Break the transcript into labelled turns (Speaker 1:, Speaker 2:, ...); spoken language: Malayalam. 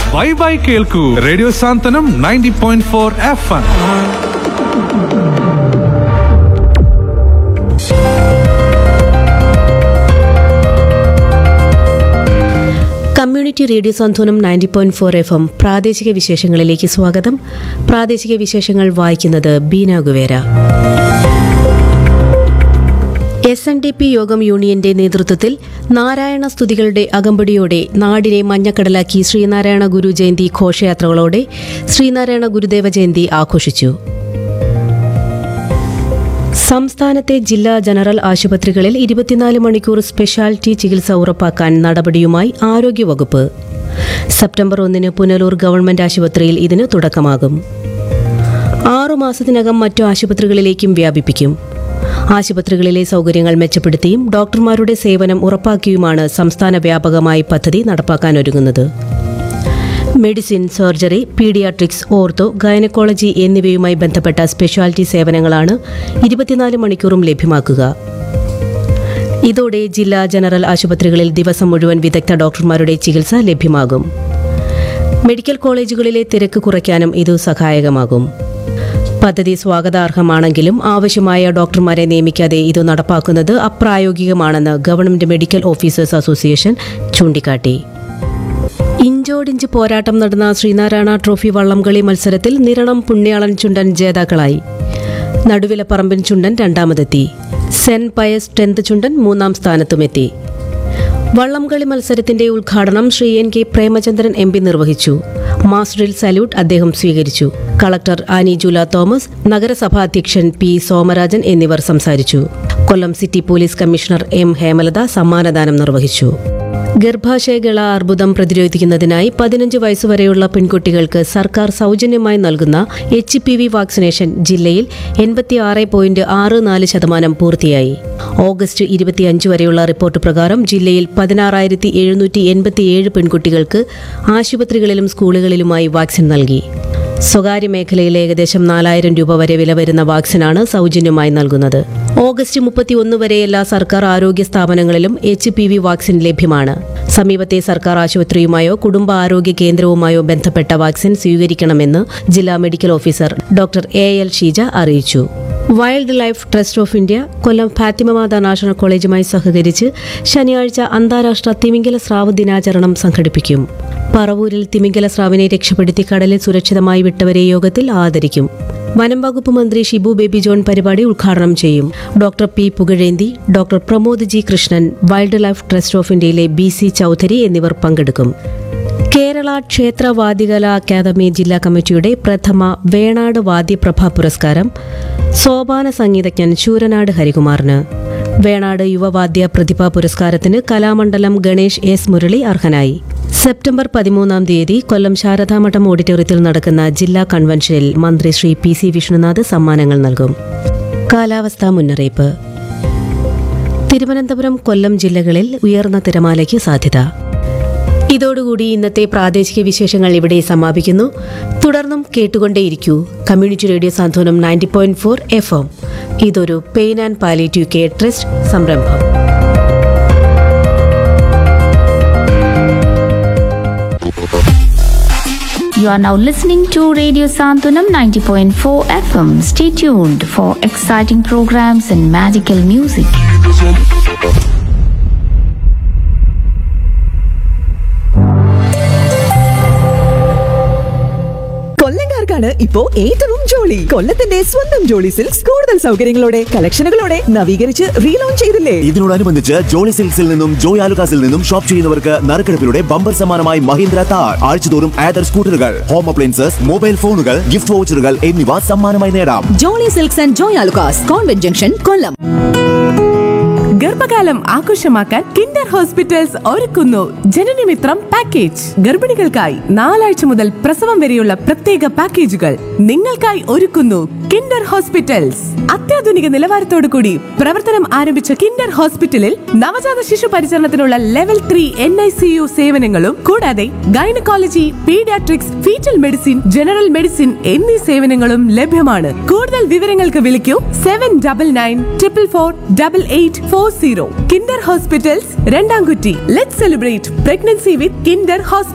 Speaker 1: ബൈ ബൈ കേൾക്കൂ radio Santhwanam ninety point four F M
Speaker 2: community radio Santhwanam ninety point four F M പ്രാദേശിക വിശേഷങ്ങളിലേക്ക് സ്വാഗതം പ്രാദേശിക വിശേഷങ്ങൾ വായിക്കുന്നത് Beena Guevara S N D P യോഗം യൂണിയന്റെ നേതൃത്വത്തിൽ നാരായണ സ്തുതികളുടെ അകമ്പടിയോടെ നാടിനെ മഞ്ഞക്കടലാക്കി ശ്രീനാരായണ ഗുരു ജയന്തി ഘോഷയാത്രകളോടെ ശ്രീനാരായണ ഗുരുദേവ ജയന്തി ആഘോഷിച്ചു സംസ്ഥാനത്തെ ജില്ലാ ജനറൽ ആശുപത്രികളിൽ ഇരുപത്തിനാല് മണിക്കൂർ സ്പെഷ്യാലിറ്റി ചികിത്സ ഉറപ്പാക്കാൻ നടപടിയുമായി ആരോഗ്യവകുപ്പ് സെപ്റ്റംബർ ഒന്നിന് പുനലൂർ ഗവൺമെന്റ് ആശുപത്രിയിൽ ഇതിന് തുടക്കമാകും ആറുമാസത്തിനകം മറ്റു ആശുപത്രികളിലേക്കും വ്യാപിപ്പിക്കും ആശുപത്രികളിലെ സൗകര്യങ്ങൾ മെച്ചപ്പെടുത്തിയും ഡോക്ടർമാരുടെ സേവനം ഉറപ്പാക്കിയുമാണ് സംസ്ഥാന വ്യാപകമായി പദ്ധതി നടപ്പാക്കാനൊരുങ്ങുന്നത് medicine surgery paediatrics ortho gynaecology എന്നിവയുമായി ബന്ധപ്പെട്ട സ്പെഷ്യാലിറ്റി സേവനങ്ങളാണ് ഇരുപത്തിനാല് മണിക്കൂറും ലഭ്യമാക്കുക ഇതോടെ ജില്ലാ ജനറൽ ആശുപത്രികളിൽ ദിവസം മുഴുവൻ വിദഗ്ധ ഡോക്ടർമാരുടെ ചികിത്സ ലഭ്യമാകും മെഡിക്കൽ കോളേജുകളിലെ തിരക്ക് കുറയ്ക്കാനും ഇത് സഹായകമാകും പദ്ധതി സ്വാഗതാർഹമാണെങ്കിലും ആവശ്യമായ ഡോക്ടർമാരെ നിയമിക്കാതെ ഇത് നടപ്പാക്കുന്നത് അപ്രായോഗികമാണെന്ന് ഗവൺമെന്റ് മെഡിക്കൽ ഓഫീസേഴ്സ് അസോസിയേഷൻ ചൂണ്ടിക്കാട്ടി ഇഞ്ചോടിഞ്ച് പോരാട്ടം നടന്ന ശ്രീനാരായണ ട്രോഫി വള്ളംകളി മത്സരത്തിൽ നിരണം പുണ്യാളൻ ചുണ്ടൻ ജേതാക്കളായി നടുവില പറമ്പൻ ചുണ്ടൻ രണ്ടാമതെത്തി സെന്റ് പയസ് ടെൻത്ത് ചുണ്ടൻ മൂന്നാം സ്ഥാനത്തുമെത്തി വള്ളംകളി മത്സരത്തിന്റെ ഉദ്ഘാടനം Sree N K Premachandran M P നിർവഹിച്ചു മാസ്റ്ററിൽ സല്യൂട്ട് അദ്ദേഹം സ്വീകരിച്ചു കളക്ടർ ആനി ജൂല തോമസ് നഗരസഭാ അധ്യക്ഷൻ പി സോമരാജൻ എന്നിവർ സംസാരിച്ചു Kollam city police commissioner M Hemalatha സമ്മാനദാനം നിർവഹിച്ചു ഗർഭാശയകള അർബുദം പ്രതിരോധിക്കുന്നതിനായി പതിനഞ്ച് വയസ്സുവരെയുള്ള പെൺകുട്ടികൾക്ക് സർക്കാർ സൗജന്യമായി നൽകുന്ന എച്ച് പി വി വാക്സിനേഷൻ ജില്ലയിൽ എൺപത്തിയാറ് പോയിന്റ് ആറ് നാല് ശതമാനം പൂർത്തിയായി ഓഗസ്റ്റ് ഇരുപത്തിയഞ്ച് വരെയുള്ള റിപ്പോർട്ട് പ്രകാരം ജില്ലയിൽ പതിനാറായിരത്തി എഴുന്നൂറ്റി എൺപത്തിയേഴ് പെൺകുട്ടികൾക്ക് ആശുപത്രികളിലും സ്കൂളുകളിലുമായി വാക്സിൻ നൽകി സ്വകാര്യ മേഖലയിൽ ഏകദേശം നാലായിരം രൂപ വരെ വില വരുന്ന വാക്സിനാണ് സൗജന്യമായി നൽകുന്നത് ഓഗസ്റ്റ് മുപ്പത്തിയൊന്ന് വരെ എല്ലാ സർക്കാർ ആരോഗ്യ സ്ഥാപനങ്ങളിലും എച്ച് പി വി വാക്സിൻ ലഭ്യമാണ് സമീപത്തെ സർക്കാർ ആശുപത്രിയുമായോ കുടുംബ ആരോഗ്യ കേന്ദ്രവുമായോ ബന്ധപ്പെട്ട വാക്സിൻ സ്വീകരിക്കണമെന്ന് ജില്ലാ medical officer doctor A L Sheeja അറിയിച്ചു wild life trust of India Kollam Fathimamatha national കോളേജുമായി സഹകരിച്ച് ശനിയാഴ്ച അന്താരാഷ്ട്ര തിമിംഗല സ്രാവ് ദിനാചരണം സംഘടിപ്പിക്കും പറവൂരിൽ തിമിംഗല സ്രാവിനെ രക്ഷപ്പെടുത്തി കടലിൽ സുരക്ഷിതമായി വിട്ടവരെ യോഗത്തിൽ ആദരിക്കും വനം വകുപ്പ് മന്ത്രി ഷിബു ബേബി ജോൺ പരിപാടി ഉദ്ഘാടനം ചെയ്യും doctor P Pugazhendhi doctor Pramod G Krishnan wild life trust of ഇന്ത്യയിലെ ബി സി ചൌധരി എന്നിവർ പങ്കെടുക്കും കേരള ക്ഷേത്ര വാദ്യകല അക്കാദമി ജില്ലാ കമ്മിറ്റിയുടെ പ്രഥമ വേണാട് വാദ്യപ്രഭ പുരസ്കാരം സോപാന സംഗീതജ്ഞൻ ശൂരനാട് ഹരികുമാറിന് വേണാട് യുവവാദ്യ പ്രതിഭാ പുരസ്കാരത്തിന് കലാമണ്ഡലം ഗണേഷ് എസ് മുരളി അർഹനായി സെപ്റ്റംബർ പതിമൂന്നാം തീയതി കൊല്ലം ശാരദാമഠം ഓഡിറ്റോറിയത്തിൽ നടക്കുന്ന ജില്ലാ കൺവെൻഷനിൽ മന്ത്രി ശ്രീ പി സി വിഷ്ണുനാഥ് സമ്മാനങ്ങൾ നൽകും കാലാവസ്ഥാ മുന്നറിയിപ്പ് തിരുവനന്തപുരം കൊല്ലം ജില്ലകളിൽ ഉയർന്ന തിരമാലയ്ക്ക് സാധ്യത ഇതോടുകൂടി ഇന്നത്തെ പ്രാദേശിക വിശേഷങ്ങൾ ഇവിടെ സമാപിക്കുന്നു തുടർന്നും കേട്ടുകൊണ്ടേയിരിക്കൂ community radio Santhwanam ninety point four F M ഇതൊരു pain and palliative care trust സംരംഭം
Speaker 3: You are now listening to Radio Santunam 90.4 FM. Stay tuned for exciting programs and magical music.
Speaker 4: കൊല്ലങ്കാർക്കാണ് ഇപ്പോ ഏറ്റവും ജോളി കൊല്ലത്തിന്റെ സ്വന്തം ജോളി സിൽക്സ് കൂടുതൽ സൗകര്യങ്ങളോടെ കളക്ഷനുകളോടെ നവീകരിച്ച് റീലോഞ്ച് ചെയ്തില്ലേ
Speaker 5: ഇതിനോടനുബന്ധിച്ച് ജോളി സിൽക്സിൽ നിന്നും ജോയ് ആലുകാസിൽ നിന്നും ഷോപ്പ് ചെയ്യുന്നവർക്ക് നറുക്കെടുപ്പിലൂടെ ബമ്പർ സമ്മാനമായി മഹീന്ദ്ര താർ ആഴ്ചതോറും ആദർ സ്കൂട്ടറുകൾ ഹോം അപ്ലയൻസസ് മൊബൈൽ ഫോണുകൾ ഗിഫ്റ്റ് വൗച്ചറുകൾ എന്നിവ സമ്മാനമായി നേടാം
Speaker 4: Jolly silks and Joy Alukkas convent junction Kollam
Speaker 6: ഗർഭകാലം ആഘോഷമാക്കാൻ കിൻഡർ ഹോസ്പിറ്റൽസ് ഒരുക്കുന്നു ജനനമിത്രം പാക്കേജ് ഗർഭിണികൾക്കായി നാലാഴ്ച മുതൽ പ്രസവം വരെയുള്ള പ്രത്യേക പാക്കേജുകൾ നിങ്ങൾക്കായി ഒരുക്കുന്നു കിൻഡർ ഹോസ്പിറ്റൽസ് അത്യാധുനിക നിലവാരത്തോടു കൂടി പ്രവർത്തനം ആരംഭിച്ച കിൻഡർ ഹോസ്പിറ്റലിൽ നവജാത ശിശു പരിചരണത്തിനുള്ള level three N I C U സേവനങ്ങളും കൂടാതെ gynaecology paediatrics fetal medicine general medicine എന്നീ സേവനങ്ങളും ലഭ്യമാണ് കൂടുതൽ വിവരങ്ങൾക്ക് വിളിക്കൂ seven double nine triple four double eight four zero Kinder hospitals Randamkutty let celebrate pregnancy with Kinder hospital